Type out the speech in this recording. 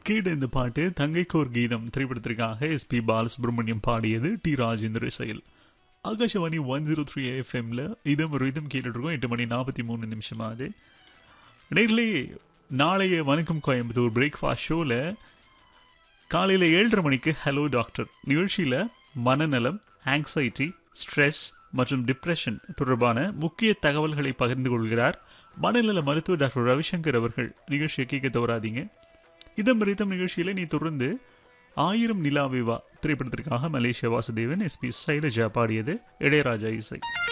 கீடு இந்த பாட்டு தங்கைக்கோர் கீதம் திரைப்படத்திற்காக எஸ்பி பாலசுப்ரமணியம் பாடியது டி ராஜேந்திர இசையில் ஆகாஷவாணி ஒன் ஜீரோ த்ரீ எஃப்எம்ல இதம் ஒரு இதம் கேட்டுட்டு இருக்கோம் எட்டு மணி நாற்பத்தி மூணு நிமிஷமாகுது நேரிலே நாளைய வணக்கம் கோயம்புத்தூர் பிரேக்ஃபாஸ்ட் ஷோவில் காலையில் ஏழரை மணிக்கு ஹலோ டாக்டர் நிகழ்ச்சியில் மனநலம் ஆங்ஸைட்டி ஸ்ட்ரெஸ் மற்றும் டிப்ரெஷன் தொடர்பான முக்கிய தகவல்களை பகிர்ந்து கொள்கிறார் மனநல மருத்துவர் டாக்டர் ரவிசங்கர் அவர்கள் நிகழ்ச்சியை கேட்க தவறாதீங்க இதம் ரிதம் நிகழ்ச்சியில் நீ தொடர்ந்து ஆயிரம் நிலாவிவா திரைப்படத்திற்காக மலேசியா வாசுதேவன் எஸ்பி சைலஜா பாடியது இளையராஜா இசை